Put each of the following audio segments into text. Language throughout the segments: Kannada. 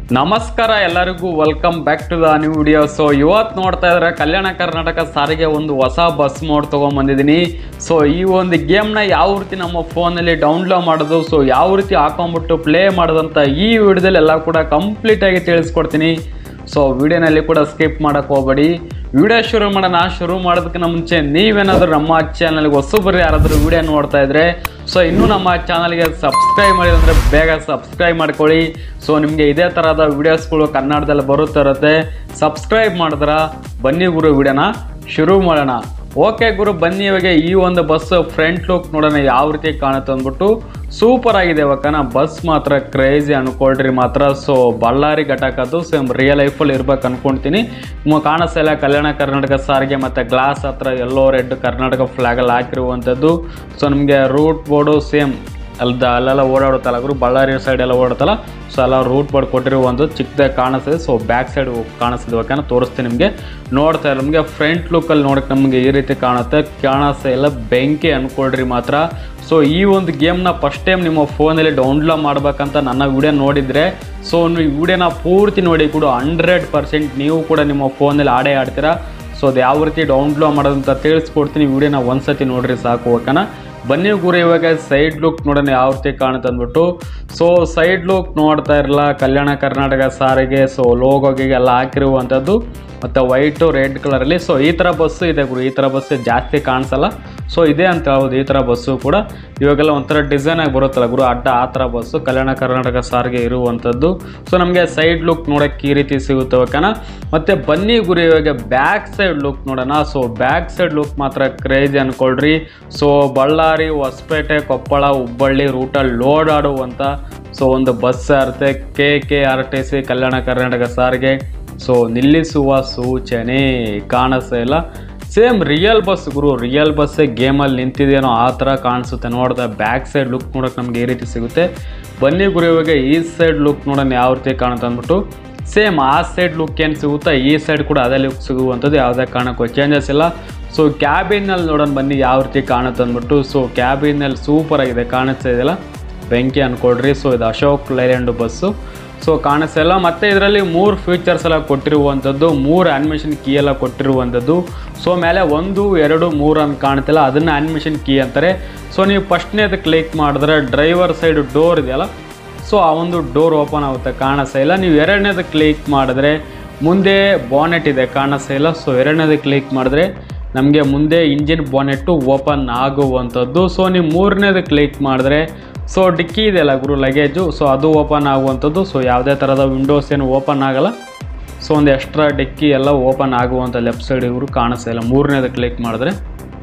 ನಮಸ್ಕಾರ ಎಲ್ಲರಿಗೂ welcome back to the new video so ಇವತ್ತು ನೋಡ್ತಾ ಇದ್ರೆ ಕಲ್ಯಾಣ ಕರ್ನಾಟಕ ಸಾರಿಗೆ ಒಂದು ಹೊಸ ಬಸ್ ಮೋಡ್ ತೊಗೊಂಬಂದಿದ್ದೀನಿ ಸೊ ಈ ಒಂದು ಗೇಮ್ನ ಯಾವ ರೀತಿ ನಮ್ಮ ಫೋನಲ್ಲಿ ಡೌನ್ಲೋಡ್ ಮಾಡೋದು ಸೊ ಯಾವ ರೀತಿ ಹಾಕೊಂಡ್ಬಿಟ್ಟು ಪ್ಲೇ ಮಾಡೋದಂತ ಈ ವಿಡಿಯೋದಲ್ಲಿ ಎಲ್ಲ ಕೂಡ ಕಂಪ್ಲೀಟಾಗಿ ತಿಳಿಸ್ಕೊಡ್ತೀನಿ ಸೊ ವಿಡಿಯೋನಲ್ಲಿ ಕೂಡ ಸ್ಕಿಪ್ ಮಾಡಕ್ಕೆ ಹೋಗಬೇಡಿ ವಿಡಿಯೋ ಶುರು ಮಾಡೋಣ ಶುರು ಮಾಡೋದಕ್ಕಿಂತ ಮುಂಚೆ ನೀವೇನಾದರೂ ನಮ್ಮ ಚಾನಲ್ಗೆ ಹೊಸಬರು ಯಾರಾದರೂ ವಿಡಿಯೋ ನೋಡ್ತಾ ಇದ್ರೆ ಸೊ ಇನ್ನೂ ನಮ್ಮ ಚಾನಲ್ಗೆ ಸಬ್ಸ್ಕ್ರೈಬ್ ಮಾಡಿದ್ರೆ ಬೇಗ ಸಬ್ಸ್ಕ್ರೈಬ್ ಮಾಡ್ಕೊಳ್ಳಿ ಸೊ ನಿಮಗೆ ಇದೇ ಥರದ ವಿಡಿಯೋಸ್ಗಳು ಕನ್ನಡದಲ್ಲಿ ಬರುತ್ತಾ ಇರುತ್ತೆ ಸಬ್ಸ್ಕ್ರೈಬ್ ಮಾಡಿದ್ರ ಬನ್ನಿ ಗುರು ವಿಡಿಯೋನ ಶುರು ಮಾಡೋಣ ಓಕೆ ಗುರು ಬನ್ನಿ ಇವಾಗ ಈ ಒಂದು ಬಸ್ ಫ್ರಂಟ್ ಲುಕ್ ನೋಡೋಣ ಯಾವ ರೀತಿ ಕಾಣುತ್ತೆ ಅಂದ್ಬಿಟ್ಟು ಸೂಪರ್ ಆಗಿದೆ ಇವಾಗ ಬಸ್ ಮಾತ್ರ ಕ್ರೇಜಿ ಅನ್ಕೊಳ್ರಿ ಮಾತ್ರ ಸೊ ಬಳ್ಳಾರಿ ಘಟಕ ಅದು ಸೇಮ್ ರಿಯಲ್ ಲೈಫಲ್ಲಿ ಇರ್ಬೇಕು ಅನ್ಕೊಂತೀನಿ ನಿಮಗೆ ಕಾಣಿಸ್ತಾ ಇಲ್ಲ ಕಲ್ಯಾಣ ಕರ್ನಾಟಕ ಸಾರಿಗೆ ಮತ್ತು ಗ್ಲಾಸ್ ಹತ್ರ ಎಲ್ಲೋ ರೆಡ್ ಕರ್ನಾಟಕ ಫ್ಲಾಗಲ್ಲಿ ಹಾಕಿರುವಂಥದ್ದು ಸೊ ನಿಮಗೆ ರೂಟ್ ಬೋರ್ಡು ಸೇಮ್ ಅಲ್ದ ಅಲ್ಲೆಲ್ಲ ಓಡಾಡುತ್ತಲ್ಲ ಗುರು ಬಳ್ಳಾರಿ ಸೈಡ್ ಎಲ್ಲ ಓಡುತ್ತಲ್ಲ ಸೊ ಎಲ್ಲ ರೂಟ್ ಬೋರ್ಡ್ ಕೊಟ್ಟಿರೋ ಒಂದು ಚಿಕ್ಕದಾಗಿ ಕಾಣಿಸ್ತದೆ ಸೊ ಬ್ಯಾಕ್ ಸೈಡ್ ಕಾಣಿಸ್ತದೆ ಓಕೆನಾ ತೋರಿಸ್ತೀನಿ ನಿಮಗೆ ನೋಡ್ತಾ ಇಲ್ಲ ನಿಮಗೆ ಫ್ರಂಟ್ ಲುಕ್ಕಲ್ಲಿ ನೋಡಕ್ಕೆ ನಮಗೆ ಈ ರೀತಿ ಕಾಣುತ್ತೆ ಕಾಣಿಸ್ತಾ ಇಲ್ಲ ಬೆಂಕಿ ಅನ್ಕೊಳ್ರಿ ಮಾತ್ರ ಸೊ ಈ ಒಂದು ಗೇಮ್ನ ಫಸ್ಟ್ ಟೈಮ್ ನಿಮ್ಮ ಫೋನಲ್ಲಿ ಡೌನ್ಲೋಡ್ ಮಾಡ್ಬೇಕಂತ ನನ್ನ ವಿಡಿಯೋ ನೋಡಿದರೆ ಸೊ ನೀವು ಈ ವಿಡಿಯೋನ ಪೂರ್ತಿ ನೋಡಿ ಕೂಡ ಹಂಡ್ರೆಡ್ ಪರ್ಸೆಂಟ್ ನೀವು ಕೂಡ ನಿಮ್ಮ ಫೋನಲ್ಲಿ ಆಡೇ ಆಡ್ತೀರಾ ಸೊ ಅದು ಯಾವ ರೀತಿ ಡೌನ್ಲೋಡ್ ಮಾಡೋದಂತ ತಿಳಿಸ್ಕೊಡ್ತೀನಿ ವಿಡಿಯೋನ ಒಂದ್ಸತಿ ನೋಡ್ರಿ ಸಾಕು ಓಕೆನಾ ಬನ್ನಿ ಗುರು ಇವಾಗ ಸೈಡ್ ಲುಕ್ ನೋಡೋಣ ಯಾವ ರೀತಿ ಕಾಣುತ್ತೆ ಅಂದ್ಬಿಟ್ಟು ಸೊ ಸೈಡ್ ಲುಕ್ ನೋಡ್ತಾ ಇರಲ್ಲ ಕಲ್ಯಾಣ ಕರ್ನಾಟಕ ಸಾರಿಗೆ ಸೊ ಲೋಗೋಗೆ ಎಲ್ಲ ಹಾಕಿರುವಂಥದ್ದು ಮತ್ತು ವೈಟು ರೆಡ್ ಕಲರಲ್ಲಿ ಸೊ ಈ ಥರ ಬಸ್ಸು ಇದೆ ಗುರು ಈ ಥರ ಬಸ್ಸು ಜಾಸ್ತಿ ಕಾಣಿಸಲ್ಲ ಸೊ ಇದೆ ಅಂತ ಹೇಳ್ಬೋದು ಈ ಥರ ಬಸ್ಸು ಕೂಡ ಇವಾಗೆಲ್ಲ ಒಂಥರ ಡಿಸೈನ್ ಆಗಿ ಬರುತ್ತಲ್ಲ ಗುರು ಅಡ್ಡ ಆ ಥರ ಬಸ್ಸು ಕಲ್ಯಾಣ ಕರ್ನಾಟಕ ಸಾರಿಗೆ ಇರುವಂಥದ್ದು ಸೊ ನಮಗೆ ಸೈಡ್ ಲುಕ್ ನೋಡೋಕ್ಕೆ ಈ ರೀತಿ ಸಿಗುತ್ತೆ ಓಕೆನಾ ಮತ್ತು ಬನ್ನಿ ಗುರು ಇವಾಗ ಬ್ಯಾಕ್ ಸೈಡ್ ಲುಕ್ ನೋಡೋಣ ಸೊ ಬ್ಯಾಕ್ ಸೈಡ್ ಲುಕ್ ಮಾತ್ರ ಕ್ರೇಜಿ ಅನ್ಕೊಳ್ರಿ ಸೊ ಬಳ್ಳಾರಿ ಹೊಸಪೇಟೆ ಕೊಪ್ಪಳ ಹುಬ್ಬಳ್ಳಿ ರೂಟಲ್ಲಿ ಲೋಡಾಡುವಂಥ ಸೊ ಒಂದು ಬಸ್ ಇರುತ್ತೆ K K R T C Kalyana Karnataka Sarige so ನಿಲ್ಲಿಸುವ ಸೂಚನೆ ಕಾಣಿಸ್ತಾ ಇಲ್ಲ ಸೇಮ್ ರಿಯಲ್ ಬಸ್ ಗುರು ರಿಯಲ್ ಬಸ್ ಗೇಮಲ್ಲಿ ನಿಂತಿದೆಯೋ ಆ ಥರ ಕಾಣಿಸುತ್ತೆ ನೋಡಿದ್ರೆ ಬ್ಯಾಕ್ ಸೈಡ್ ಲುಕ್ ನೋಡೋಕೆ ನಮ್ಗೆ ಈ ರೀತಿ ಸಿಗುತ್ತೆ ಬನ್ನಿ ಗುರು ಇವಾಗ ಈ ಸೈಡ್ ಲುಕ್ ನೋಡೋಣ ಯಾವ ರೀತಿ ಕಾಣುತ್ತೆ ಅಂದ್ಬಿಟ್ಟು ಸೇಮ್ ಆ ಸೈಡ್ ಲುಕ್ ಏನು ಸಿಗುತ್ತಾ ಈ ಸೈಡ್ ಕೂಡ ಅದೇ ಲುಕ್ ಸಿಗುವಂಥದ್ದು ಯಾವುದೇ ಕಾರಣಕ್ಕೂ ಚೇಂಜಸ್ ಇಲ್ಲ ಸೊ ಕ್ಯಾಬಿನಲ್ಲಿ ನೋಡೋಣ ಬನ್ನಿ ಯಾವ ರೀತಿ ಕಾಣುತ್ತೆ ಅಂದ್ಬಿಟ್ಟು ಸೊ ಕ್ಯಾಬಿನಲ್ಲಿ ಸೂಪರ್ ಆಗಿದೆ ಕಾಣಿಸ್ತಾ ಇದೆಯಲ್ಲ ಬೆಂಕಿ ಅನ್ಕೊಳ್ರಿ ಸೊ ಇದು ಅಶೋಕ್ ಲೈಲ್ಯಾಂಡ್ ಬಸ್ಸು ಸೊ ಕಾಣಿಸ್ತಾ ಇಲ್ಲ ಮತ್ತು ಇದರಲ್ಲಿ ಮೂರು ಫೀಚರ್ಸ್ ಎಲ್ಲ ಕೊಟ್ಟಿರುವಂಥದ್ದು ಮೂರು ಆ್ಯನಿಮೇಷನ್ ಕೀ ಎಲ್ಲ ಕೊಟ್ಟಿರುವಂಥದ್ದು ಸೊ ಮೇಲೆ ಒಂದು ಎರಡು ಮೂರು ಅಂತ ಕಾಣ್ತಿಲ್ಲ ಅದನ್ನು ಆ್ಯನಿಮೇಷನ್ ಕೀ ಅಂತಾರೆ ಸೊ ನೀವು ಫಸ್ಟ್ನೇದು ಕ್ಲಿಕ್ ಮಾಡಿದ್ರೆ ಡ್ರೈವರ್ ಸೈಡ್ ಡೋರ್ ಇದೆಯಲ್ಲ ಸೊ ಆ ಒಂದು ಡೋರ್ ಓಪನ್ ಆಗುತ್ತೆ ಕಾಣಿಸ್ತಾ ಇಲ್ಲ ನೀವು ಎರಡನೇದು ಕ್ಲಿಕ್ ಮಾಡಿದ್ರೆ ಮುಂದೆ ಬಾನೆಟ್ ಇದೆ ಕಾಣಿಸ್ತಾ ಇಲ್ಲ ಸೊ ಎರಡನೇದು ಕ್ಲಿಕ್ ಮಾಡಿದ್ರೆ ನಮಗೆ ಮುಂದೆ ಇಂಜಿನ್ ಬಾನೆಟ್ಟು ಓಪನ್ ಆಗುವಂಥದ್ದು ಸೊ ನೀವು ಮೂರನೇದು ಕ್ಲಿಕ್ ಮಾಡಿದ್ರೆ ಸೊ ಡಿಕ್ಕಿ ಇದೆಯಲ್ಲ ಗುರು ಲಗೇಜು ಸೊ ಅದು ಓಪನ್ ಆಗುವಂಥದ್ದು ಸೊ ಯಾವುದೇ ಥರದ ವಿಂಡೋಸ್ ಏನು ಓಪನ್ ಆಗಲ್ಲ ಸೊ ಒಂದು ಎಕ್ಸ್ಟ್ರಾ ಡಿಕ್ಕಿ ಎಲ್ಲ ಓಪನ್ ಆಗುವಂಥ ಲೆಫ್ಟ್ ಸೈಡ್ ಇವರು ಕಾಣಿಸ್ತಾ ಇಲ್ಲ ಮೂರನೇದು ಕ್ಲಿಕ್ ಮಾಡಿದ್ರೆ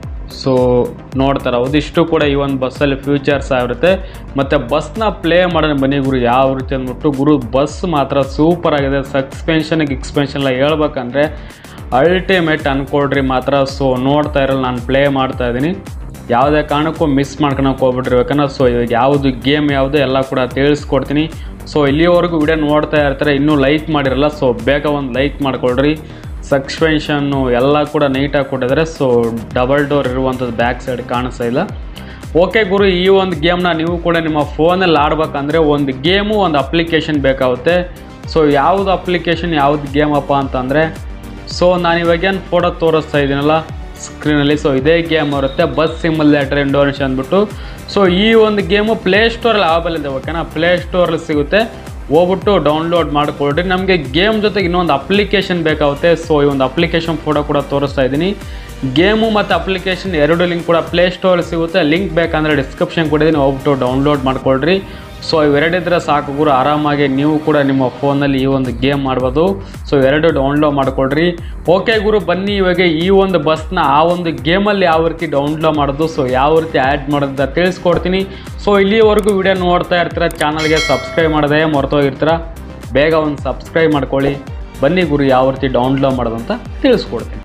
ಸೊ ನೋಡ್ತಾರೆ ಅದಿಷ್ಟು ಕೂಡ ಈ ಒಂದು ಬಸ್ಸಲ್ಲಿ ಫ್ಯೂಚರ್ಸ್ ಆಗಿರುತ್ತೆ ಮತ್ತು ಬಸ್ನ ಪ್ಲೇ ಮಾಡೋಣ ಬನ್ನಿ ಗುರು ಯಾವ ರೀತಿ ಅಂದ್ಬಿಟ್ಟು ಗುರು ಬಸ್ ಮಾತ್ರ ಸೂಪರ್ ಆಗಿದೆ ಸಸ್ಪೆನ್ಷನ್ ಎಕ್ಸ್ಪೆನ್ಷನ್ ಎಲ್ಲ ಹೇಳ್ಬೇಕಂದ್ರೆ ಅಲ್ಟಿಮೇಟ್ ಅನ್ಕೊಳ್ರಿ ಮಾತ್ರ ಸೊ ನೋಡ್ತಾ ಇರಲ್ಲ ನಾನು ಪ್ಲೇ ಮಾಡ್ತಾ ಇದ್ದೀನಿ ಯಾವುದೇ ಕಾರಣಕ್ಕೂ ಮಿಸ್ ಮಾಡ್ಕೊಳಕ್ಕೆ ಹೋಗ್ಬಿಟ್ರಿ ಯಾಕಂದ್ರೆ ಸೊ ಇವಾಗ ಯಾವುದು ಗೇಮ್ ಯಾವುದು ಎಲ್ಲ ಕೂಡ ತಿಳಿಸ್ಕೊಡ್ತೀನಿ ಸೊ ಇಲ್ಲಿವರೆಗೂ ವಿಡಿಯೋ ನೋಡ್ತಾ ಇರ್ತಾರೆ ಇನ್ನೂ ಲೈಕ್ ಮಾಡಿರಲ್ಲ ಸೊ ಬೇಗ ಒಂದು ಲೈಕ್ ಮಾಡ್ಕೊಳ್ರಿ ಸಸ್ಪೆನ್ಷನ್ನು ಎಲ್ಲ ಕೂಡ ನೀಟಾಗಿ ಕೊಟ್ಟಿದ್ದಾರೆ ಸೊ ಡಬಲ್ ಡೋರ್ ಇರುವಂಥದ್ದು ಬ್ಯಾಕ್ ಸೈಡ್ ಕಾಣಿಸ್ತಾ ಇಲ್ಲ ಓಕೆ ಗುರು ಈ ಒಂದು ಗೇಮ್ನ ನೀವು ಕೂಡ ನಿಮ್ಮ ಫೋನಲ್ಲಿ ಆಡ್ಬೇಕಂದ್ರೆ ಒಂದು ಗೇಮು ಒಂದು ಅಪ್ಲಿಕೇಶನ್ ಬೇಕಾಗುತ್ತೆ ಸೊ ಯಾವುದು ಅಪ್ಲಿಕೇಶನ್ ಯಾವ್ದು ಗೇಮ್ ಅಪ್ಪ ಅಂತಂದರೆ ಸೊ ನಾನು ಇವಾಗೇನು ಫೋಟೋ ತೋರಿಸ್ತಾ ಇದ್ದೀನಲ್ಲ ಸ್ಕ್ರೀನಲ್ಲಿ ಸೊ ಇದೇ ಗೇಮ್ ಬರುತ್ತೆ ಬಸ್ ಸಿಮ್ಯುಲೇಟರ್ ಇಂಡೋನೇಷನ್ ಅಂದ್ಬಿಟ್ಟು ಸೊ ಈ ಒಂದು ಗೇಮು ಪ್ಲೇಸ್ಟೋರಲ್ಲಿ ಅವೈಬಲ್ ಇದೆ ಓಕೆನಾ ಪ್ಲೇಸ್ಟೋರಲ್ಲಿ ಸಿಗುತ್ತೆ ಹೋಗ್ಬಿಟ್ಟು ಡೌನ್ಲೋಡ್ ಮಾಡ್ಕೊಳ್ರಿ ನಮಗೆ ಗೇಮ್ ಜೊತೆಗೆ ಇನ್ನೊಂದು ಅಪ್ಲಿಕೇಶನ್ ಬೇಕಾಗುತ್ತೆ ಸೊ ಈ ಒಂದು ಅಪ್ಲಿಕೇಶನ್ ಫೋಟೋ ಕೂಡ ತೋರಿಸ್ತಾ ಇದ್ದೀನಿ ಗೇಮು ಮತ್ತು ಅಪ್ಲಿಕೇಶನ್ ಎರಡು ಲಿಂಕ್ ಕೂಡ ಪ್ಲೇಸ್ಟೋರಲ್ಲಿ ಸಿಗುತ್ತೆ ಲಿಂಕ್ ಬೇಕಂದರೆ ಡಿಸ್ಕ್ರಿಪ್ಷನ್ ಕೊಟ್ಟಿದ್ದೀನಿ ಹೋಗ್ಬಿಟ್ಟು ಡೌನ್ಲೋಡ್ ಮಾಡ್ಕೊಳ್ರಿ ಸೊ ಇವೆರಡಿದ್ರೆ ಸಾಕು ಗುರು ಆರಾಮಾಗಿ ನೀವು ಕೂಡ ನಿಮ್ಮ ಫೋನಲ್ಲಿ ಈ ಒಂದು ಗೇಮ್ ಮಾಡ್ಬೋದು ಸೊ ಎರಡು ಡೌನ್ಲೋಡ್ ಮಾಡ್ಕೊಳ್ರಿ ಓಕೆ ಗುರು ಬನ್ನಿ ಇವಾಗ ಈ ಒಂದು ಬಸ್ನ ಆ ಒಂದು ಗೇಮಲ್ಲಿ ಯಾವ ರೀತಿ ಡೌನ್ಲೋಡ್ ಮಾಡೋದು ಸೊ ಯಾವ ರೀತಿ ಆ್ಯಡ್ ಮಾಡೋದು ಅಂತ ತಿಳಿಸ್ಕೊಡ್ತೀನಿ ಸೊ ಇಲ್ಲಿವರೆಗೂ ವಿಡಿಯೋ ನೋಡ್ತಾ ಇರ್ತೀರ ಚಾನಲ್ಗೆ ಸಬ್ಸ್ಕ್ರೈಬ್ ಮಾಡದೆ ಮರ್ತೋಗಿರ್ತೀರ ಬೇಗ ಒಂದು ಸಬ್ಸ್ಕ್ರೈಬ್ ಮಾಡ್ಕೊಳ್ಳಿ ಬನ್ನಿ ಗುರು ಯಾವ ರೀತಿ ಡೌನ್ಲೋಡ್ ಮಾಡೋದು ಅಂತ ತಿಳಿಸ್ಕೊಡ್ತೀನಿ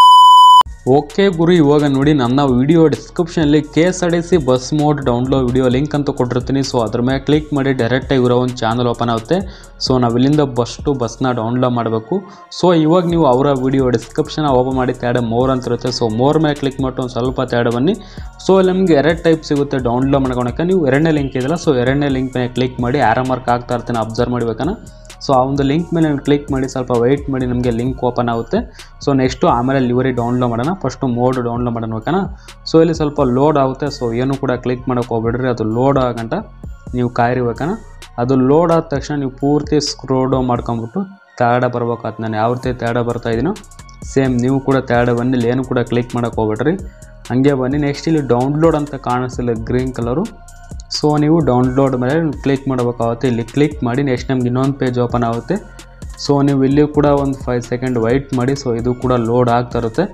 ಓಕೆ ಗುರು ಇವಾಗ ನೋಡಿ ನನ್ನ ವಿಡಿಯೋ ಡಿಸ್ಕ್ರಿಪ್ಷನಲ್ಲಿ K S R T C bus mod download video link ಅಂತ ಕೊಟ್ಟಿರ್ತೀನಿ ಸೊ ಅದ್ರ ಮೇಲೆ ಕ್ಲಿಕ್ ಮಾಡಿ ಡೈರೆಕ್ಟಾಗಿ ಇರೋ ಒಂದು ಚಾನಲ್ ಓಪನ್ ಆಗುತ್ತೆ ಸೊ ನಾವು ಇಲ್ಲಿಂದ ಬಸ್ಟು ಬಸ್ನ ಡೌನ್ಲೋಡ್ ಮಾಡಬೇಕು ಸೊ ಇವಾಗ ನೀವು ಅವರ ವಿಡಿಯೋ ಡಿಸ್ಕ್ರಿಪ್ಷನ್ ಓಪನ್ ಮಾಡಿ ತ್ಯಾಡ ಮೋರ್ ಅಂತ ಇರುತ್ತೆ ಸೊ ಮೋರ್ ಮೇಲೆ ಕ್ಲಿಕ್ ಮಾಡಿ ಒಂದು ಸ್ವಲ್ಪ ತ್ಯಾಡ ಬನ್ನಿ ಸೊ ನಿಮಗೆ ಎರಡು ಟೈಪ್ ಸಿಗುತ್ತೆ ಡೌನ್ಲೋಡ್ ಮಾಡ್ಕೊಳಕ್ಕೆ ನೀವು ಎರಡನೇ ಲಿಂಕ್ ಇದೆಯಲ್ಲ ಸೊ ಎರಡನೇ ಲಿಂಕ್ ಮೇಲೆ ಕ್ಲಿಕ್ ಮಾಡಿ ಆರೋ ಮಾರ್ಕ್ ಆಗ್ತಾ ಇರ್ತೀನಿ ಅಬ್ಸರ್ವ್ ಮಾಡಬೇಕನ್ನ ಸೊ ಆ ಒಂದು ಲಿಂಕ್ ಮೇಲೆ ನೀವು ಕ್ಲಿಕ್ ಮಾಡಿ ಸ್ವಲ್ಪ ವೆಯ್ಟ್ ಮಾಡಿ ನಮಗೆ ಲಿಂಕ್ ಓಪನ್ ಆಗುತ್ತೆ ಸೊ ನೆಕ್ಸ್ಟು ಆಮೇಲೆ ಲಿವರಿ ಡೌನ್ಲೋಡ್ ಮಾಡೋಣ ಫಸ್ಟು ಮೋಡ್ ಡೌನ್ಲೋಡ್ ಮಾಡೋಣ ಓಕೆನಾ ಸೊ ಇಲ್ಲಿ ಸ್ವಲ್ಪ ಲೋಡ್ ಆಗುತ್ತೆ ಸೊ ಏನು ಕೂಡ ಕ್ಲಿಕ್ ಮಾಡೋಕೆ ಹೋಗ್ಬೇಡ್ರಿ ಅದು ಲೋಡ್ ಆಗಂಟ ನೀವು ಕಾಯಿರ್ಬೇಕನ ಅದು ಲೋಡ್ ಆದ ತಕ್ಷಣ ನೀವು ಪೂರ್ತಿ ಸ್ಕ್ರೋಡ್ ಮಾಡ್ಕೊಂಬಿಟ್ಟು ತೇಡ ಬರ್ಬೇಕಾಗ್ತದೆ ನಾನು ಯಾವ ರೀತಿ ತೇಡ ಬರ್ತಾ ಇದ್ದೀನೋ ಸೇಮ್ ನೀವು ಕೂಡ ತೇಡ ಬನ್ನಿ ಇಲ್ಲಿ ಏನು ಕೂಡ ಕ್ಲಿಕ್ ಮಾಡೋಕೆ ಹೋಗ್ಬೇಡ್ರಿ ಹಂಗೆ ಬನ್ನಿ ನೆಕ್ಸ್ಟ್ ಇಲ್ಲಿ ಡೌನ್ಲೋಡ್ ಅಂತ ಕಾಣಿಸ್ತಿಲ್ಲ ಗ್ರೀನ್ ಕಲರು ಸೊ ನೀವು ಡೌನ್ಲೋಡ್ ಮೇಲೆ ಕ್ಲಿಕ್ ಮಾಡಬೇಕಾಗುತ್ತೆ ಇಲ್ಲಿ ಕ್ಲಿಕ್ ಮಾಡಿ ನೆಕ್ಸ್ಟ್ ನಮ್ಗೆ ಇನ್ನೊಂದು ಪೇಜ್ ಓಪನ್ ಆಗುತ್ತೆ ಸೊ ನೀವು ಇಲ್ಲಿ ಕೂಡ ಒಂದು ಫೈವ್ ಸೆಕೆಂಡ್ ವೈಟ್ ಮಾಡಿ ಸೊ ಇದು ಕೂಡ ಲೋಡ್ ಆಗ್ತಾ ಇರುತ್ತೆ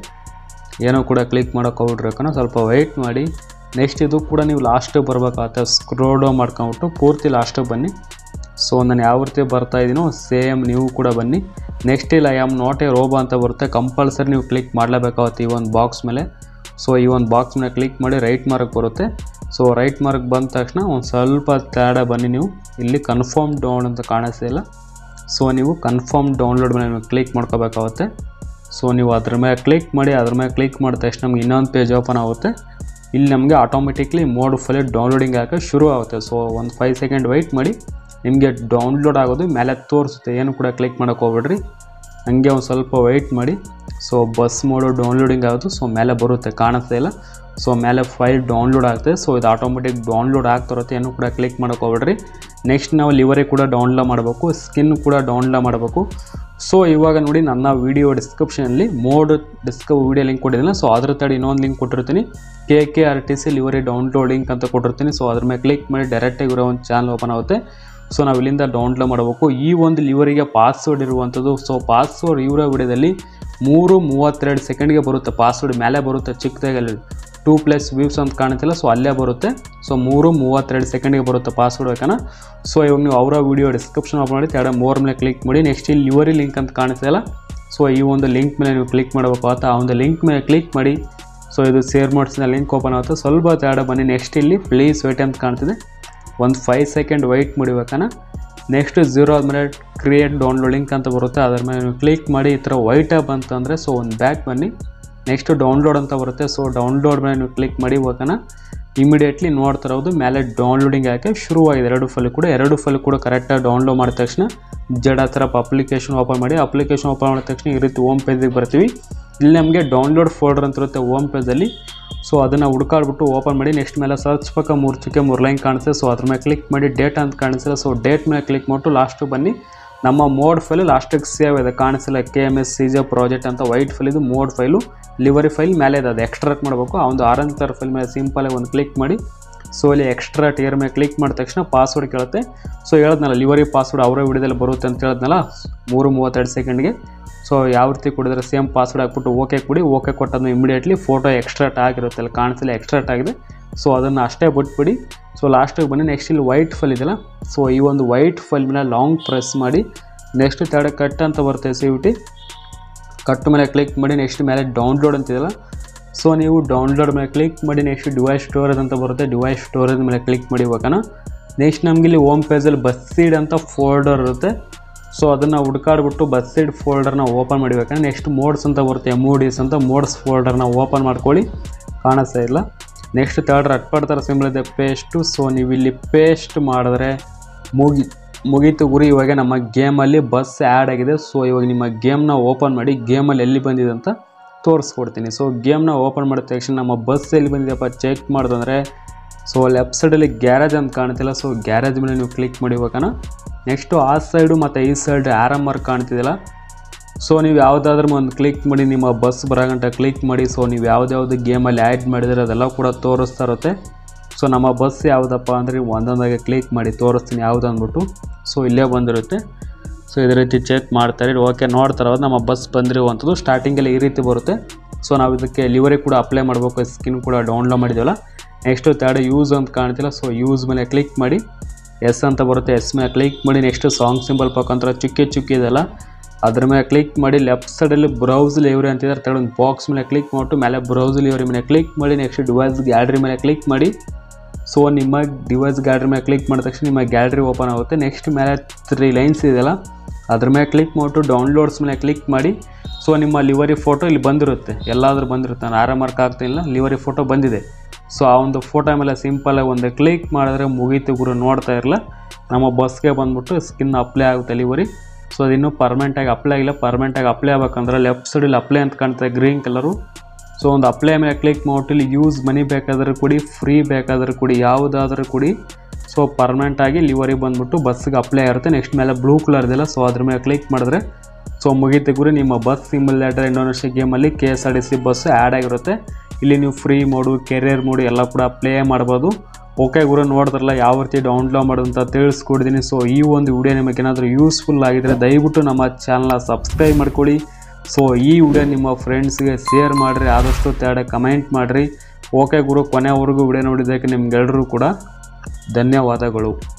ಏನೋ ಕೂಡ ಕ್ಲಿಕ್ ಮಾಡೋಕೆ ಹೋಗ್ಬಿಟ್ರೆ ಸ್ವಲ್ಪ ವೆಯ್ಟ್ ಮಾಡಿ ನೆಕ್ಸ್ಟ್ ಇದು ಕೂಡ ನೀವು ಲಾಸ್ಟಿಗೆ ಬರ್ಬೇಕಾಗತ್ತೆ ಸ್ಕ್ರೋಡೋ ಮಾಡ್ಕೊಂಬಿಟ್ಟು ಪೂರ್ತಿ ಲಾಸ್ಟಿಗೆ ಬನ್ನಿ ಸೊ ನಾನು ಯಾವ ರೀತಿ ಬರ್ತಾ ಇದ್ದೀನೋ ಸೇಮ್ ನೀವು ಕೂಡ ಬನ್ನಿ ನೆಕ್ಸ್ಟ್ ಇಲ್ಲ I am not a robo ಅಂತ ಬರುತ್ತೆ ಕಂಪಲ್ಸರಿ ನೀವು ಕ್ಲಿಕ್ ಮಾಡಲೇಬೇಕಾಗುತ್ತೆ ಈ ಒಂದು ಬಾಕ್ಸ್ ಮೇಲೆ ಸೊ ಈ ಒಂದು ಬಾಕ್ಸ್ ಮೇಲೆ ಕ್ಲಿಕ್ ಮಾಡಿ ರೈಟ್ ಮಾರ್ಕ್ ಬರುತ್ತೆ ಸೊ ರೈಟ್ ಮಾರ್ಕ್ ಬಂದ ತಕ್ಷಣ ಒಂದು ಸ್ವಲ್ಪ ತೇಡ ಬನ್ನಿ ನೀವು ಇಲ್ಲಿ ಕನ್ಫರ್ಮ್ ಡೌನ್ ಅಂತ ಕಾಣಿಸ್ತಿಲ್ಲ ಸೊ ನೀವು ಕನ್ಫರ್ಮ್ ಡೌನ್ಲೋಡ್ ಮೇಲೆ ನೀವು ಕ್ಲಿಕ್ ಮಾಡ್ಕೋಬೇಕಾಗುತ್ತೆ ಸೊ ನೀವು ಅದ್ರ ಮೇಲೆ ಕ್ಲಿಕ್ ಮಾಡಿ ಅದ್ರ ಮೇಲೆ ಕ್ಲಿಕ್ ಮಾಡಿದ ತಕ್ಷಣ ನಮ್ಗೆ ಇನ್ನೊಂದು ಪೇಜ್ ಓಪನ್ ಆಗುತ್ತೆ ಇಲ್ಲಿ ನಮಗೆ ಆಟೋಮೆಟಿಕ್ಲಿ ಮೋಡ್ ಫುಲ್ ಡೌನ್ಲೋಡಿಂಗ್ ಆಗೋಕ್ಕೆ ಶುರು ಆಗುತ್ತೆ ಸೊ ಒಂದು ಫೈವ್ ಸೆಕೆಂಡ್ ವೆಯ್ಟ್ ಮಾಡಿ ನಿಮಗೆ ಡೌನ್ಲೋಡ್ ಆಗೋದು ಮೇಲೆ ತೋರಿಸುತ್ತೆ ಏನು ಕೂಡ ಕ್ಲಿಕ್ ಮಾಡೋಕೆ ಹೋಗ್ಬೇಡ್ರಿ ಹಂಗೆ ಒಂದು ಸ್ವಲ್ಪ ವೆಯ್ಟ್ ಮಾಡಿ ಸೊ ಬಸ್ ಮೋಡು ಡೌನ್ಲೋಡಿಂಗ್ ಆಗೋದು ಸೊ ಮೇಲೆ ಬರುತ್ತೆ ಕಾಣಿಸ್ತಾ ಇಲ್ಲ ಸೊ ಮೇಲೆ ಫೈಲ್ ಡೌನ್ಲೋಡ್ ಆಗ್ತದೆ ಸೊ ಇದು ಆಟೋಮೆಟಿಕ್ ಡೌನ್ಲೋಡ್ ಆಗ್ತಿರುತ್ತೆ ಏನು ಕೂಡ ಕ್ಲಿಕ್ ಮಾಡೋಕೆ ಹೋಗ್ಬೇಡ್ರಿ ನೆಕ್ಸ್ಟ್ ನಾವು ಲಿವರಿ ಕೂಡ ಡೌನ್ಲೋಡ್ ಮಾಡಬೇಕು ಸ್ಕಿನ್ ಕೂಡ ಡೌನ್ಲೋಡ್ ಮಾಡಬೇಕು ಸೊ ಇವಾಗ ನೋಡಿ ನನ್ನ ವೀಡಿಯೋ ಡಿಸ್ಕ್ರಿಪ್ಷನಲ್ಲಿ ಮೋಡ್ ಡಿಸ್ಕ ವೀಡಿಯೋ ಲಿಂಕ್ ಕೊಟ್ಟಿದ್ದೀನಿ ಸೊ ಅದ್ರ ತಡಿ ಇನ್ನೊಂದು ಲಿಂಕ್ ಕೊಟ್ಟಿರ್ತೀನಿ K K R T C livery download link ಅಂತ ಕೊಟ್ಟಿರ್ತೀನಿ ಸೊ ಅದ್ರ ಮೇಲೆ ಕ್ಲಿಕ್ ಮಾಡಿ ಡೈರೆಕ್ಟಾಗಿ ಇರೋ ಒಂದು ಚಾನಲ್ ಓಪನ್ ಆಗುತ್ತೆ ಸೊ ನಾವು ಇಲ್ಲಿಂದ ಡೌನ್ಲೋಡ್ ಮಾಡಬೇಕು ಈ ಒಂದು ಲಿವರಿಗೆ ಪಾಸ್ವರ್ಡ್ ಇರುವಂಥದ್ದು ಸೊ ಪಾಸ್ವರ್ಡ್ ಇವರ ವಿಡಿಯೋದಲ್ಲಿ ಮೂರು ಮೂವತ್ತೆರಡು ಸೆಕೆಂಡ್ಗೆ ಬರುತ್ತೆ ಪಾಸ್ವರ್ಡ್ ಮೇಲೆ ಬರುತ್ತೆ ಚಿಕ್ಕದಾಗಿ ಟೂ ಪ್ಲಸ್ ವ್ಯೂಸ್ ಅಂತ ಕಾಣುತ್ತಿಲ್ಲ ಸೊ ಅಲ್ಲೇ ಬರುತ್ತೆ ಸೊ ಮೂರು ಮೂವತ್ತೆರಡು ಸೆಕೆಂಡ್ಗೆ ಬರುತ್ತೆ ಪಾಸ್ವರ್ಡ್ ಬೇಕನ ಸೊ ಇವಾಗ ನೀವು ಅವರ ವಿಡಿಯೋ ಡಿಸ್ಕ್ರಿಪ್ಷನ್ ಓಪನ್ ಮಾಡಿ ತಡ ಮೋರ್ ಮೇಲೆ ಕ್ಲಿಕ್ ಮಾಡಿ ನೆಕ್ಸ್ಟ್ ಇಲ್ಲಿ ಲಿವರಿ ಲಿಂಕ್ ಅಂತ ಕಾಣಿಸ್ತಿಲ್ಲ ಸೊ ಈ ಒಂದು ಲಿಂಕ್ ಮೇಲೆ ನೀವು ಕ್ಲಿಕ್ ಮಾಡಬೇಕಾಗುತ್ತೆ ಆ ಒಂದು ಲಿಂಕ್ ಮೇಲೆ ಕ್ಲಿಕ್ ಮಾಡಿ ಸೊ ಇದು ಶೇರ್ ಮಾಡಿಸಿದ ಲಿಂಕ್ ಓಪನ್ ಆಗುತ್ತೆ ಸ್ವಲ್ಪ ತಡ ಬನ್ನಿ ನೆಕ್ಸ್ಟ್ ಇಲ್ಲಿ ಪ್ಲೀಸ್ ವೇಟ್ ಅಂತ ಕಾಣ್ತಿದೆ ಒಂದು ಫೈವ್ ಸೆಕೆಂಡ್ ವೆಯ್ಟ್ ಮಾಡಿಬೇಕನ ನೆಕ್ಸ್ಟ್ ಝೀರೋ ಆದಮೇಲೆ ಕ್ರಿಯೇಟ್ ಡೌನ್ಲೋಡ್ ಲಿಂಕ್ ಅಂತ ಬರುತ್ತೆ ಅದ್ರ ಮೇಲೆ ನೀವು ಕ್ಲಿಕ್ ಮಾಡಿ ಈ ಥರ ವೈಟಾಗಿ ಬಂತಂದರೆ ಸೊ ಒಂದು ಬ್ಯಾಕ್ ಬನ್ನಿ ನೆಕ್ಸ್ಟ್ ಡೌನ್ಲೋಡ್ ಅಂತ ಬರುತ್ತೆ ಸೊ ಡೌನ್ಲೋಡ್ ಮೇಲೆ ನೀವು ಕ್ಲಿಕ್ ಮಾಡಿ ಇವಾಗನ ಇಮಿಡಿಯೇಟ್ಲಿ ನೋಡ್ತಾ ಇರೋದು ಮೇಲೆ ಡೌನ್ಲೋಡಿಂಗ್ ಆಗಿ ಶುರುವಾಗಿದೆ ಎರಡು ಫೈಲ್ ಕೂಡ ಎರಡು ಫೈಲ್ ಕೂಡ ಕರೆಕ್ಟಾಗಿ ಡೌನ್ಲೋಡ್ ಮಾಡಿದ ತಕ್ಷಣ ಜಡ ಥರ ಅಪ್ಲಿಕೇಶನ್ ಓಪನ್ ಮಾಡಿ ಅಪ್ಲಿಕೇಶನ್ ಓಪನ್ ಮಾಡಿದ ತಕ್ಷಣ ಈ ರೀತಿ ಹೋಮ್ ಪೇಜಿಗೆ ಬರ್ತೀವಿ ಇಲ್ಲಿ ನಮಗೆ ಡೌನ್ಲೋಡ್ ಫೋಲ್ಡರ್ ಅಂತ ಇರುತ್ತೆ ಹೋಮ್ ಪೇಜಲ್ಲಿ ಸೊ ಅದನ್ನು ಹುಡ್ಕಾಡ್ಬಿಟ್ಟು ಓಪನ್ ಮಾಡಿ ನೆಕ್ಸ್ಟ್ ಮೇಲೆ ಸರ್ಚ್ ಪಕ್ಕ ಮೂರು ಚುಕ್ಕೆ ಮೂರು ಲೈನ್ ಕಾಣಿಸುತ್ತೆ ಸೊ ಅದ್ರ ಮೇಲೆ ಕ್ಲಿಕ್ ಮಾಡಿ ಡೇಟ್ ಅಂತ ಕಾಣಿಸಿಲ್ಲ ಸೊ ಡೇಟ್ ಮೇಲೆ ಕ್ಲಿಕ್ ಮಾಡಿಟ್ಟು ಲಾಸ್ಟಿಗೆ ಬನ್ನಿ ನಮ್ಮ ಮೋಡ್ ಫೈಲ್ ಲಾಸ್ಟಿಗೆ ಸೇವ್ ಇದೆ ಕಾಣಿಸಿಲ್ಲ K M S C J project ಅಂತ ವೈಟ್ ಫೈಲ್ ಇದು ಮೋಡ್ ಫೈಲು ಲಿವರಿ ಫೈಲ್ ಮೇಲೆ ಇದೆ ಅದು ಎಕ್ಸ್ಟ್ರಾಕ್ಟ್ ಮಾಡಬೇಕು ಆ ಒಂದು ಆರೆಂಜ್ ಕಲರ್ ಫೈಲ್ ಮೇಲೆ ಸಿಂಪಲಾಗಿ ಒಂದು ಕ್ಲಿಕ್ ಮಾಡಿ ಸೊ ಇಲ್ಲಿ ಎಕ್ಸ್ಟ್ರಾ ಟಿಯರ್ ಮೇಲೆ ಕ್ಲಿಕ್ ಮಾಡಿದ ತಕ್ಷಣ ಪಾಸ್ವರ್ಡ್ ಕೇಳುತ್ತೆ ಸೊ ಹೇಳಿದ್ನಲ್ಲ ಲಿವರಿ ಪಾಸ್ವರ್ಡ್ ಅವರ ವಿಡಿಯೋದಲ್ಲಿ ಬರುತ್ತೆ ಅಂತ ಹೇಳಿದ್ನಲ್ಲ ಮೂರು ಮೂವತ್ತೆರಡು ಸೆಕೆಂಡ್ಗೆ ಸೊ ಯಾವ ರೀತಿ ಕೊಡಿದ್ರೆ ಸೇಮ್ ಪಾಸ್ವರ್ಡ್ ಹಾಕ್ಬಿಟ್ಟು ಓಕೆ ಕೊಡಿ ಓಕೆ ಕೊಟ್ಟಅದನ್ನ ಇಮಿಡಿಯೇಟ್ಲಿ ಫೋಟೋ ಎಕ್ಸ್ಟ್ರಾಕ್ಟ್ ಆಗಿರುತ್ತೆ ಅಲ್ಲಿ ಕಾಣಿಸಲಿ ಎಕ್ಸ್ಟ್ರಾಕ್ಟ್ ಆಗಿದೆ ಸೊ ಅದನ್ನು ಅಷ್ಟೇ ಬಿಟ್ಬಿಡಿ ಸೊ ಲಾಸ್ಟಿಗೆ ಬನ್ನಿ ನೆಕ್ಸ್ಟ್ ಇಲ್ಲಿ ವೈಟ್ ಫೈಲ್ ಇದೆಯಲ್ಲ ಸೊ ಈ ಒಂದು ವೈಟ್ ಫೈಲ್ ಮೇಲೆ ಲಾಂಗ್ ಪ್ರೆಸ್ ಮಾಡಿ ನೆಕ್ಸ್ಟ್ ತಡ ಕಟ್ ಅಂತ ಬರುತ್ತೆ ಸಿ ಟಿ ಕಟ್ ಮೇಲೆ ಕ್ಲಿಕ್ ಮಾಡಿ ನೆಕ್ಸ್ಟ್ ಮೇಲೆ ಡೌನ್ಲೋಡ್ ಅಂತಿದೆಯಲ್ಲ ಸೊ ನೀವು ಡೌನ್ಲೋಡ್ ಮೇಲೆ ಕ್ಲಿಕ್ ಮಾಡಿ ನೆಕ್ಸ್ಟ್ ಡಿವೈಸ್ ಸ್ಟೋರೇಜ್ ಅಂತ ಬರುತ್ತೆ ಡಿವೈಸ್ ಸ್ಟೋರೇಜ್ ಮೇಲೆ ಕ್ಲಿಕ್ ಮಾಡಿ ಇವಾಗನ ನೆಕ್ಸ್ಟ್ ನಮ್ಗೆ ಇಲ್ಲಿ ಹೋಮ್ ಪೇಜಲ್ಲಿ ಬಸ್ ಸೀಡ್ ಅಂತ ಫೋಲ್ಡರ್ ಇರುತ್ತೆ ಸೊ ಅದನ್ನು ಹುಡ್ಕಾಡ್ಬಿಟ್ಟು ಬಸ್ ಸೀಡ್ ಫೋಲ್ಡರ್ನ ಓಪನ್ ಮಾಡಿಬೇಕಂದ್ರೆ ನೆಕ್ಸ್ಟ್ ಮೋಡ್ಸ್ ಅಂತ ಬರುತ್ತೆ ಎಮ್ ಡಿಸ್ ಅಂತ ಮೋಡ್ಸ್ ಫೋಲ್ಡರ್ನ ಓಪನ್ ಮಾಡ್ಕೊಳ್ಳಿ ಕಾಣಿಸ್ತಾ ಇಲ್ಲ ನೆಕ್ಸ್ಟ್ ತರ್ಡ್ ರಟ್ಪಡ್ ಥರ ಸಿಂಬಲ್ ಇದೆ ಪೇಸ್ಟು ಸೊ ನೀವು ಇಲ್ಲಿ ಪೇಸ್ಟ್ ಮಾಡಿದ್ರೆ ಮುಗಿ ಮುಗೀತು ಗುರಿ ಇವಾಗ ನಮ್ಮ ಗೇಮಲ್ಲಿ ಬಸ್ ಆ್ಯಡ್ ಆಗಿದೆ ಸೊ ಇವಾಗ ನಿಮ್ಮ ಗೇಮ್ನ ಓಪನ್ ಮಾಡಿ ಗೇಮಲ್ಲಿ ಎಲ್ಲಿ ಬಂದಿದೆ ಅಂತ ತೋರಿಸ್ಕೊಡ್ತೀನಿ ಸೊ ಗೇಮ್ನ ಓಪನ್ ಮಾಡಿದ ತಕ್ಷಣ ನಮ್ಮ ಬಸ್ ಎಲ್ಲಿ ಬಂದಿದೆಯಪ್ಪ ಚೆಕ್ ಮಾಡಿದಂದರೆ ಸೊ ಲೆಫ್ಟ್ ಸೈಡಲ್ಲಿ ಗ್ಯಾರೇಜ್ ಅಂತ ಕಾಣ್ತಿಲ್ಲ ಸೊ ಗ್ಯಾರೇಜ್ ಮೇಲೆ ನೀವು ಕ್ಲಿಕ್ ಮಾಡಿ ಇವಾಗನ ನೆಕ್ಸ್ಟು ಆ ಸೈಡು ಮತ್ತು ಈ ಸೈಡ್ ಆರಾಮ್ ಮಾರ್ಕ್ ಕಾಣ್ತಿದ್ದಿಲ್ಲ ಸೊ ನೀವು ಯಾವುದಾದ್ರೂ ಒಂದು ಕ್ಲಿಕ್ ಮಾಡಿ ನಿಮ್ಮ ಬಸ್ ಬರೋಗಂಟ ಕ್ಲಿಕ್ ಮಾಡಿ ಸೊ ನೀವು ಯಾವ್ದ್ಯಾವ್ದು ಗೇಮಲ್ಲಿ ಆ್ಯಡ್ ಮಾಡಿದರೆ ಅದೆಲ್ಲ ಕೂಡ ತೋರಿಸ್ತಾ ಇರುತ್ತೆ ಸೊ ನಮ್ಮ ಬಸ್ ಯಾವುದಪ್ಪ ಅಂದರೆ ಒಂದೊಂದಾಗಿ ಕ್ಲಿಕ್ ಮಾಡಿ ತೋರಿಸ್ತೀನಿ ಯಾವುದು ಅಂದ್ಬಿಟ್ಟು ಸೊ ಇಲ್ಲೇ ಬಂದಿರುತ್ತೆ ಸೊ ಇದೇ ರೀತಿ ಚೆಕ್ ಮಾಡ್ತಾರೆ ಓಕೆ ನೋಡ್ತಾರೆ ನಮ್ಮ ಬಸ್ ಬಂದಿರುವಂಥದ್ದು ಸ್ಟಾರ್ಟಿಂಗಲ್ಲಿ ಈ ರೀತಿ ಬರುತ್ತೆ ಸೊ ನಾವು ಇದಕ್ಕೆ ಲಿವರಿ ಕೂಡ ಅಪ್ಲೈ ಮಾಡಬೇಕು ಸ್ಕಿನ್ ಕೂಡ ಡೌನ್ಲೋಡ್ ಮಾಡಿದ್ದೀವಲ್ಲ ನೆಕ್ಸ್ಟು ತರ್ಡ್ ಯೂಸ್ ಅಂತ ಕಾಣ್ತಿಲ್ಲ ಸೊ ಯೂಸ್ ಮೇಲೆ ಕ್ಲಿಕ್ ಮಾಡಿ ಎಸ್ ಅಂತ ಬರುತ್ತೆ ಎಸ್ ಮೇಲೆ ಕ್ಲಿಕ್ ಮಾಡಿ ನೆಕ್ಸ್ಟ್ ಸಾಂಗ್ ಸಿಂಬಲ್ ಪಕ್ಕಂತರ ಚುಕ್ಕಿ ಚುಕ್ಕಿ ಇದೆಲ್ಲ ಅದ್ರ ಮೇಲೆ ಕ್ಲಿಕ್ ಮಾಡಿ ಲೆಫ್ಟ್ ಸೈಡಲ್ಲಿ ಬ್ರೌಸ್ ಲಿವರಿ ಅಂತಿದ್ದಾರೆ ತಗೊಂಡು ಒಂದು ಬಾಕ್ಸ್ ಮೇಲೆ ಕ್ಲಿಕ್ ಮಾಡಿಟ್ಟು ಮೇಲೆ ಬ್ರೌಸ್ ಲಿವರಿ ಮೇಲೆ ಕ್ಲಿಕ್ ಮಾಡಿ ನೆಕ್ಸ್ಟ್ ಡಿವೈಸ್ ಗ್ಯಾಲರಿ ಮೇಲೆ ಕ್ಲಿಕ್ ಮಾಡಿ ಸೊ ನಿಮ್ಮ ಡಿವೈಸ್ ಗ್ಯಾಲರಿ ಮೇಲೆ ಕ್ಲಿಕ್ ಮಾಡಿದ ತಕ್ಷಣ ನಿಮ್ಮ ಗ್ಯಾಲರಿ ಓಪನ್ ಆಗುತ್ತೆ ನೆಕ್ಸ್ಟ್ ಮೇಲೆ ತ್ರೀ ಲೈನ್ಸ್ ಇದೆಯಲ್ಲ ಅದ್ರ ಮೇಲೆ ಕ್ಲಿಕ್ ಮಾಡಿಟ್ಟು ಡೌನ್ಲೋಡ್ಸ್ ಮೇಲೆ ಕ್ಲಿಕ್ ಮಾಡಿ ಸೊ ನಿಮ್ಮ ಲಿವರಿ ಫೋಟೋ ಇಲ್ಲಿ ಬಂದಿರುತ್ತೆ ಎಲ್ಲಾದರೂ ಬಂದಿರುತ್ತೆ ನಾನು ಆರಾಮ್ ಮಾರ್ಕ್ ಆಗ್ತಿಲ್ಲ ಲಿವರಿ ಫೋಟೋ ಬಂದಿದೆ ಸೊ ಆ ಒಂದು ಫೋಟೋ ಮೇಲೆ ಸಿಂಪಲಾಗಿ ಒಂದು ಕ್ಲಿಕ್ ಮಾಡಿದ್ರೆ ಮುಗೀತು ಗುರು ನೋಡ್ತಾ ಇರಲ್ಲ ನಮ್ಮ ಬಸ್ಗೆ ಬಂದ್ಬಿಟ್ಟು ಸ್ಕಿನ್ ಅಪ್ಲೈ ಆಗುತ್ತೆ ಲಿವರಿ ಸೊ ಅದಿನ್ನೂ ಪರ್ಮನೆಂಟಾಗಿ ಅಪ್ಲೈ ಆಗಿಲ್ಲ ಪರ್ಮನೆಂಟಾಗಿ ಅಪ್ಲೈ ಆಗ್ಬೇಕಂದ್ರೆ ಲೆಫ್ಟ್ ಸೈಡಲ್ಲಿ ಅಪ್ಲೈ ಅಂತ ಕಾಣ್ತದೆ ಗ್ರೀನ್ ಕಲರು ಸೊ ಒಂದು ಅಪ್ಲೈ ಮೇಲೆ ಕ್ಲಿಕ್ ಮಾಡ್ಬಿಟ್ಟು ಇಲ್ಲಿ ಯೂಸ್ ಮನಿ ಬೇಕಾದ್ರೆ ಕೊಡಿ ಫ್ರೀ ಬೇಕಾದ್ರೆ ಕೊಡಿ ಯಾವುದಾದ್ರೂ ಕೊಡಿ ಸೊ ಪರ್ಮನೆಂಟಾಗಿ ಲಿವರಿಗೆ ಬಂದ್ಬಿಟ್ಟು ಬಸ್ಸಿಗೆ ಅಪ್ಲೈ ಆಗಿರುತ್ತೆ ನೆಕ್ಸ್ಟ್ ಮೇಲೆ ಬ್ಲೂ ಕಲರ್ ಇದೆಯಲ್ಲ ಸೊ ಅದ್ರ ಮೇಲೆ ಕ್ಲಿಕ್ ಮಾಡಿದ್ರೆ ಸೊ ಮುಗಿತು ಗುರಿ ನಿಮ್ಮ ಬಸ್ ಸಿಮ್ಯುಲೇಟರ್ ಇಂಡೋನೇಷ್ಯಾ ಗೇಮಲ್ಲಿ K S R T C bus add ಆಗಿರುತ್ತೆ ಇಲ್ಲಿ ನೀವು ಫ್ರೀ ಮೋಡು ಕೆರಿಯರ್ ಮೋಡು ಎಲ್ಲ ಕೂಡ ಪ್ಲೇ ಮಾಡ್ಬೋದು ಓಕೆ ಗುರು ನೋಡಿದ್ರಲ್ಲ ಯಾವ ರೀತಿ ಡೌನ್ಲೋಡ್ ಮಾಡೋದು ಅಂತ ತಿಳಿಸ್ಕೊಡಿದ್ದೀನಿ ಸೊ ಈ ಒಂದು ವಿಡಿಯೋ ನಿಮಗೆ ಏನಾದರೂ ಯೂಸ್ಫುಲ್ ಆಗಿದ್ರೆ ದಯವಿಟ್ಟು ನಮ್ಮ ಚಾನಲ್ನ ಸಬ್ಸ್ಕ್ರೈಬ್ ಮಾಡ್ಕೊಳ್ಳಿ ಸೊ ಈ ವಿಡಿಯೋ ನಿಮ್ಮ ಫ್ರೆಂಡ್ಸ್ಗೆ ಶೇರ್ ಮಾಡಿರಿ ಆದಷ್ಟು ತೇಡ ಕಮೆಂಟ್ ಮಾಡಿರಿ ಓಕೆ ಗುರು ಕೊನೆವರೆಗೂ ವಿಡಿಯೋ ನೋಡಿದ್ದಕ್ಕೆ ನಿಮ್ಗೆಲ್ಲರೂ ಕೂಡ ಧನ್ಯವಾದಗಳು